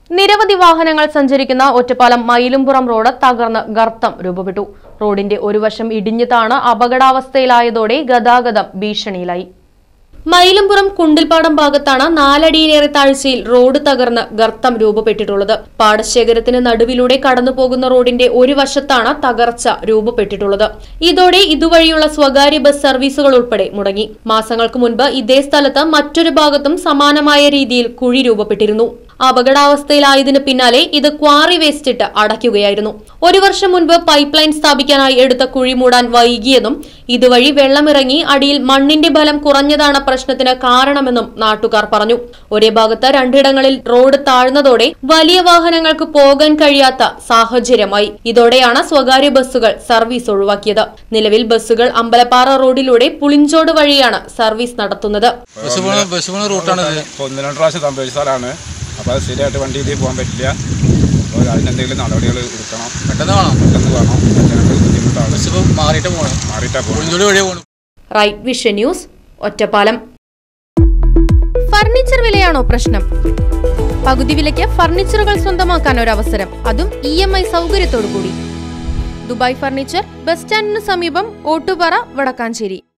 നിരവധി വാഹനങ്ങൾ സഞ്ചരിക്കുന്ന ഒറ്റപ്പാലം മയിലുംപുറം റോഡ് തകർന്ന് ഗർത്തം രൂപപ്പെട്ടു റോഡിന്റെ ഒരു വശം ഇടിഞ്ഞു താണ് അപകടാവസ്ഥയിലായതോടെ ഗതാഗതം ഭീഷണിയിലായി മയിലുംപുറം കുണ്ടിൽപ്പാടം ഭാഗത്താണ് നാലടിയിലേറെ താഴ്ചയിൽ റോഡ് തകർന്ന് ഗർത്തം രൂപപ്പെട്ടിട്ടുള്ളത് പാടശേഖരത്തിന് നടുവിലൂടെ കടന്നുപോകുന്ന റോഡിന്റെ ഒരു വശത്താണ് തകർച്ച രൂപപ്പെട്ടിട്ടുള്ളത് ഇതോടെ ഇതുവഴിയുള്ള സ്വകാര്യ ബസ് സർവീസുകൾ ഉൾപ്പെടെ മുടങ്ങി മാസങ്ങൾക്ക് മുൻപ് ഇതേ സ്ഥലത്ത് മറ്റൊരു ഭാഗത്തും സമാനമായ രീതിയിൽ കുഴി രൂപപ്പെട്ടിരുന്നു അപകടാവസ്ഥയിലായതിനു പിന്നാലെ ഇത് ക്വാറി വേസ്റ്റ് ഇട്ട് അടയ്ക്കുകയായിരുന്നു ഒരു വർഷം മുൻപ് പൈപ്പ് ലൈൻ സ്ഥാപിക്കാനായി എടുത്ത കുഴി മൂടാൻ വൈകിയെന്നും ഇതുവഴി വെള്ളമിറങ്ങി അടിയിൽ മണ്ണിന്റെ ബലം കുറഞ്ഞതാണ് പ്രശ്നത്തിന് കാരണമെന്നും നാട്ടുകാർ പറഞ്ഞു ഒരേ ഭാഗത്ത് രണ്ടിടങ്ങളിൽ റോഡ് താഴ്ന്നതോടെ വലിയ വാഹനങ്ങൾക്ക് പോകാൻ കഴിയാത്ത സാഹചര്യമായി ഇതോടെയാണ് സ്വകാര്യ ബസ്സുകൾ സർവീസ് ഒഴിവാക്കിയത് നിലവിൽ ബസ്സുകൾ അമ്പലപ്പാറ റോഡിലൂടെ പുളിഞ്ചോട് വഴിയാണ് സർവീസ് നടത്തുന്നത് ബസ് പോണ ബസ് പോണ റൂട്ടാണ് ഇത് ഇപ്പോൾ ഒന്ന് രണ്ട് പ്രാവശ്യം സംഭവിച്ച സ്ഥലമാണ് അപ്പോൾ അത് ശരിയായിട്ട് വണ്ടി ഇതിൽ പോകാൻ പറ്റില്ല അപ്പോൾ അതിനെന്തെങ്കിലും നടപടികൾ എടുക്കണം പെട്ടെന്ന് വേണം പെട്ടെന്ന് വേണം ഞങ്ങൾക്ക് ബുദ്ധിമുട്ടാണ് ബസ് ഇപ്പോൾ മാറിയിട്ട് പോകണം മാറിയിട്ടാ പോകുന്നത് പുളിഞ്ചോടി വഴിയെ പോകണം right vision news Ottapalam furniture വിലയാണോ പ്രശ്നം പകുതി വിലയ്ക്ക് ഫർണിച്ചറുകൾ സ്വന്തമാക്കാൻ ഒരു അവസരം അതും ഇ എം ഐ സൗകര്യത്തോടു കൂടി ദുബായ് ഫർണിച്ചർ ബസ് സ്റ്റാൻഡിന് സമീപം ഓട്ടുപാറ വടക്കാഞ്ചേരി